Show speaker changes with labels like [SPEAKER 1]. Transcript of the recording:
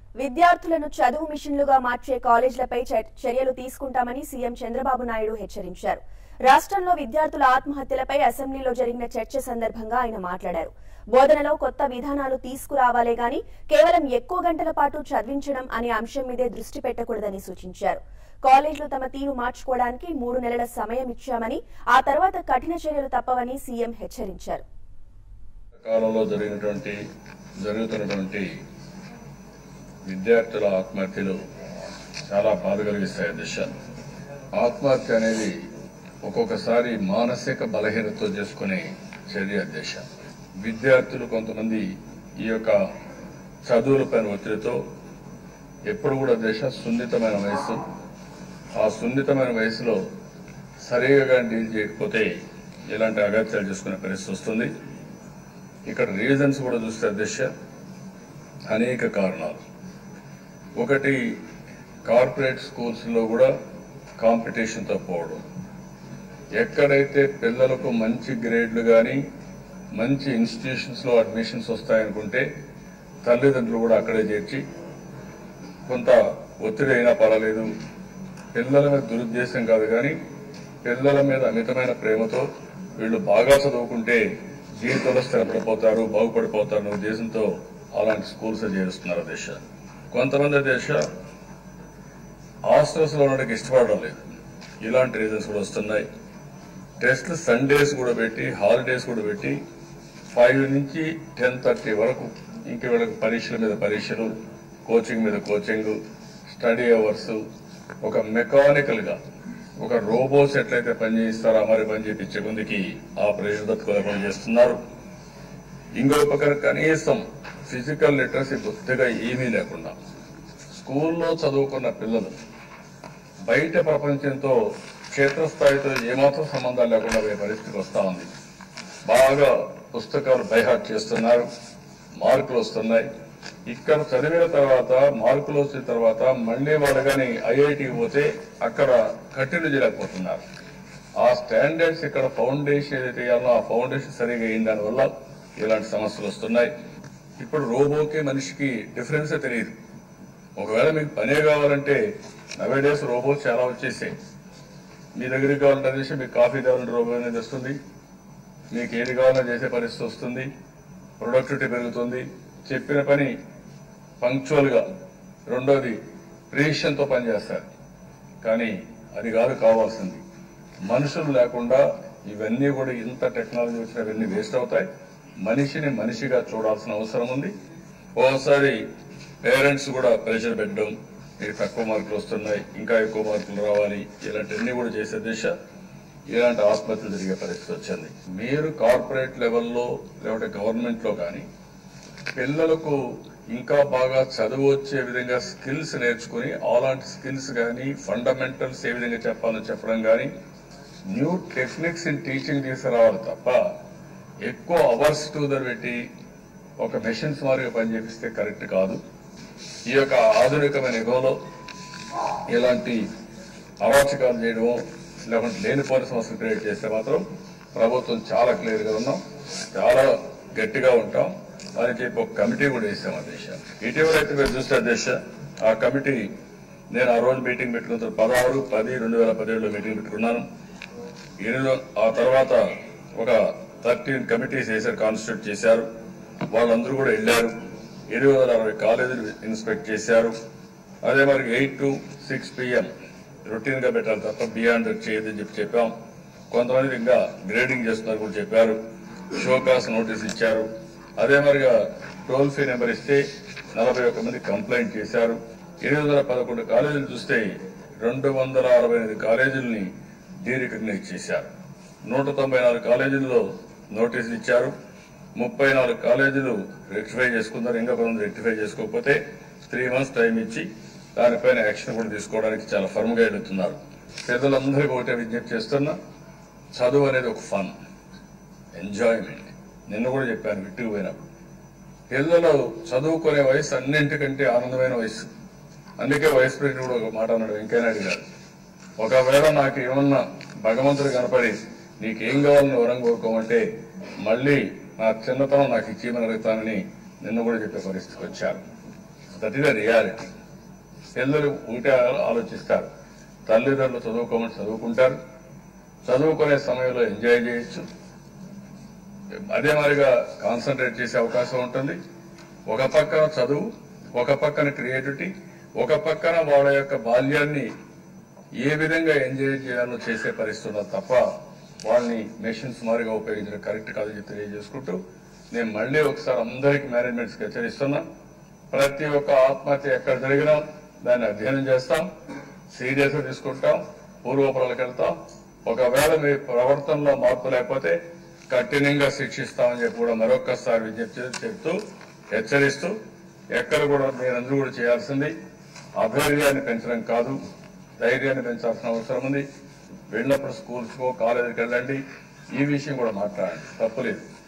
[SPEAKER 1] విద్యార్థులను చదువు మిషన్లుగా మార్చే కాలేజీలపై చ- చర్యలు తీసుకుంటామని సీఎం చంద్రబాబు నాయుడు హెచ్చరించారు రాష్ట్రంలో విద్యార్థుల ఆత్మహత్యలపై అసెంబ్లీలో జరిగిన చర్చ సందర్భంగా ఆయన మాట్లాడారు బోధనలో కొత్త విధానాలు తీసుకురావాలే గాని కేవలం ఎక్కువ గంటల పాటు చదివించడం అనే అంశం మీదే దృష్టి పెట్టకూడదని సూచించారు కాలేజీలు తమ తీరు మార్చుకోవడానికి మూడు నెలల సమయం ఇచ్చామని ఆ తర్వాత కఠిన చర్యలు తప్పవని సీఎం హెచ్చరించారు
[SPEAKER 2] కాలంలో జరిగినటువంటి జరుగుతున్నటువంటి విద్యార్థుల ఆత్మహత్యలు చాలా బాధ కలిగిస్తాయి దిశ ఆత్మహత్య అనేది ఒక్కొక్కసారి మానసిక బలహీనతో చేసుకునే చర్య దిశ విద్యార్థులు కొంతమంది ఈ యొక్క చదువులపైన ఒత్తిడితో ఎప్పుడు కూడా దిశ సున్నితమైన వయసు ఆ సున్నితమైన వయసులో సరిగా డీల్ చేయకపోతే ఇలాంటి అగత్యాలు చేసుకునే పరిస్థితి వస్తుంది ఇక్కడ రీజన్స్ కూడా చూస్తే దిశ అనేక కారణాలు ఒకటి కార్పొరేట్ స్కూల్స్లో కూడా కాంపిటీషన్తో పోవడం ఎక్కడైతే పిల్లలకు మంచి గ్రేడ్లు కానీ మంచి ఇన్స్టిట్యూషన్స్లో అడ్మిషన్స్ వస్తాయనుకుంటే తల్లిదండ్రులు కూడా అక్కడే చేర్చి కొంత ఒత్తిడి అయినా పర్వాలేదు పిల్లల మీద దురుద్దేశం కాదు కానీ పిల్లల మీద అమితమైన ప్రేమతో వీళ్ళు బాగా చదువుకుంటే జీవితంలో స్థిరపడిపోతారు బాగుపడిపోతారు అనే ఉద్దేశంతో అలాంటి స్కూల్స్ చేరుస్తున్నారు దేశ కొంతమంది దేశ హాస్టల్స్ లో ఉండడానికి ఇష్టపడడం లేదు ఇలాంటి రీజన్స్ కూడా వస్తున్నాయి టెస్ట్ సండేస్ కూడా పెట్టి హాలిడేస్ కూడా పెట్టి ఫైవ్ నుంచి టెన్ థర్టీ వరకు ఇంక వీళ్ళకి పరీక్షల మీద పరీక్షలు కోచింగ్ మీద కోచింగ్ స్టడీ అవర్స్ ఒక మెకానికల్ గా ఒక రోబోస్ ఎట్లయితే పనిచేయిస్తారో మరి పని చేయించే ముందుకి ఆ ప్రయోజనం పని చేస్తున్నారు ఇంకో పక్కన కనీసం ఫిజికల్ లిటరసీ బొత్తిగా ఏమీ లేకుండా స్కూల్లో చదువుకున్న పిల్లలు బయట ప్రపంచంతో క్షేత్రస్థాయితో ఏమాత్రం సంబంధం లేకుండా పోయే పరిస్థితికి వస్తా ఉంది బాగా పుస్తకాలు బైహాట్ చేస్తున్నారు మార్కులు వస్తున్నాయి ఇక్కడ చదివిన తర్వాత మార్కులు వచ్చిన తర్వాత మళ్ళీ వాళ్ళు కానీ ఐఐటికి పోతే అక్కడ కట్టిలు చేయలేకపోతున్నారు ఆ స్టాండర్డ్స్ ఇక్కడ ఫౌండేషన్ ఏదైతే వేయాలో ఆ ఫౌండేషన్ సరిగా అయిన దానివల్ల ఇలాంటి సమస్యలు వస్తున్నాయి ఇప్పుడు రోబోకి మనిషికి డిఫరెన్సే తెలియదు ఒకవేళ మీకు పనే కావాలంటే నవే డేస్ రోబోట్ చాలా వచ్చేసాయి మీ దగ్గరికి కావాలంటే అనేసి మీకు కాఫీ కావాలంటే రోబో అనేది వస్తుంది మీకు ఏది కావాలన్నా చేసే పరిస్థితి వస్తుంది ప్రొడక్టివిటీ పెరుగుతుంది చెప్పిన పని పంక్చువల్ గా రెండోది precision తో పనిచేస్తారు కానీ అది కాదు కావాల్సింది మనుషులు లేకుండా ఇవన్నీ కూడా ఇంత టెక్నాలజీ వచ్చినా ఇవన్నీ వేస్ట్ అవుతాయి మనిషిని మనిషిగా చూడాల్సిన అవసరం ఉంది ఓసారి పేరెంట్స్ కూడా ప్రెషర్ పెట్టడం మీకు తక్కువ మార్కులు వస్తున్నాయి ఇంకా ఎక్కువ మార్కులు రావాలి ఇలాంటివన్నీ కూడా చేసే దిశ ఇలాంటి ఆత్మహత్యలు జరిగే పరిస్థితి వచ్చింది మీరు కార్పొరేట్ లెవెల్లో లేకపోతే గవర్నమెంట్ లో కానీ పిల్లలకు ఇంకా బాగా చదువు వచ్చే విధంగా స్కిల్స్ నేర్చుకుని అలాంటి స్కిల్స్ కానీ ఫండమెంటల్స్ ఏ విధంగా చెప్పాలో చెప్పడం కానీ న్యూ టెక్నిక్స్ ఇన్ టీచింగ్ తీసుకురావాలి తప్ప ఎక్కువ అవర్స్ టు దర్ పెట్టి ఒక మెషిన్స్ మారిగా పనిచేపిస్తే కరెక్ట్ కాదు ఈ యొక్క ఆధునికమైన యుగంలో ఇలాంటి అరాచకాలు చేయడమో లేకుంటే లేనిపోని సమస్యలు క్రియేట్ చేస్తే మాత్రం ప్రభుత్వం చాలా క్లియర్ గా ఉన్నాం చాలా గట్టిగా ఉంటాం అని చెప్పి ఒక కమిటీ కూడా వేసాం ఆ దేశ ఇటీవల అయితే మీరు చూస్తే దేశ ఆ కమిటీ నేను ఆ రోజు మీటింగ్ పెట్టుకున్న తర్వాత పదహారు పది రెండు వేల పదిహేడులో మీటింగ్ పెట్టుకున్నాను ఎనిమిదో ఆ తర్వాత ఒక థర్టీన్ కమిటీస్ వేసారు కాన్స్టిట్యూట్ చేశారు వాళ్ళందరూ కూడా వెళ్ళారు ఎనిమిది వందల అరవై కాలేజీలు ఇన్స్పెక్ట్ చేశారు అదే మరి eight to six PM routine గా పెట్టాలి తప్ప బియాండ్ చేయదని చెప్పి చెప్పాం కొంతమంది ఇంకా గ్రేడింగ్ చేస్తున్నారు కూడా చెప్పారు షోకాస్ నోటీస్ ఇచ్చారు అదే మరిగా టోల్ ఫ్రీ నెంబర్ ఇస్తే నలభై ఒక్క మంది కంప్లైంట్ చేశారు ఎనిమిది వందల పదకొండు కాలేజీలు చూస్తే రెండు వందల అరవై ఎనిమిది కాలేజీలని డీరికగ్నైజ్ చేశారు నూట తొంభై నాలుగు కాలేజీల్లో నోటీసులు ఇచ్చారు ముప్పై నాలుగు కాలేజీలు రెక్టిఫై చేసుకున్నారు ఇంకా కొంతమంది రెక్టిఫై చేసుకోకపోతే త్రీ మంత్స్ టైం ఇచ్చి దానిపైన యాక్షన్ కూడా తీసుకోవడానికి చాలా ఫర్మ్ గా వెళ్తున్నారు పెద్దలందరికీ ఒకటే విజ్ఞప్తి చేస్తున్నా చదువు అనేది ఒక ఫన్ ఎంజాయ్మెంట్ నిన్న కూడా చెప్పాను విట్టుకు పోయినప్పుడు పిల్లలు చదువుకునే వయసు అన్నింటికంటే ఆనందమైన వయసు అందుకే వైస్ ప్రెసిడెంట్ కూడా ఒక మాట అన్నాడు వెంకయ్యనాయుడు గారు ఒకవేళ నాకు ఏమన్నా భగవంతుడు కనపడి నీకేం కావాలని వరం కోరుకోమంటే మళ్ళీ నా చిన్నతనం నాకు ఇచ్చేయమని అడుగుతానని నిన్న కూడా చెప్పే పరిస్థితికి వచ్చారు దట్ ఈస్ ద రియాలిటీ పిల్లలు ఒకటే ఆలోచిస్తారు తల్లిదండ్రులు చదువుకోమని చదువుకుంటారు చదువుకునే సమయంలో ఎంజాయ్ చేయొచ్చు అదే మాదిరిగా కాన్సన్ట్రేట్ చేసే అవకాశం ఉంటుంది ఒక పక్కన చదువు ఒక పక్కన క్రియేటివిటీ ఒక పక్కన వాళ్ళ యొక్క బాల్యాన్ని ఏ విధంగా ఎంజాయ్ చేయాలో చేసే పరిస్థితి ఉన్నది తప్ప వాళ్ళని మెషిన్స్ మారిగా ఉపయోగించడం కరెక్ట్ కాదని చెప్పి తెలియజేసుకుంటూ నేను మళ్ళీ ఒకసారి అందరికి మేనేజ్మెంట్స్ హెచ్చరిస్తున్నా ప్రతి ఒక్క ఆత్మహత్య ఎక్కడ జరిగినా దాన్ని అధ్యయనం చేస్తాం సీరియస్ గా తీసుకుంటాం పూర్వపరాలకు వెళ్తాం ఒకవేళ మీ ప్రవర్తనలో మార్పు లేకపోతే కఠినంగా శిక్షిస్తామని చెప్పి కూడా మరొక్కసారి విజ్ఞప్తి చెప్తూ హెచ్చరిస్తూ ఎక్కడ కూడా మీరందరూ కూడా చేయాల్సింది అధైర్యాన్ని పెంచడం కాదు ధైర్యాన్ని పెంచాల్సిన అవసరం ఉంది వెళ్ళినప్పుడు స్కూల్స్కో కాలేజీకి వెళ్ళండి ఈ విషయం కూడా మాట్లాడండి తప్పులేదు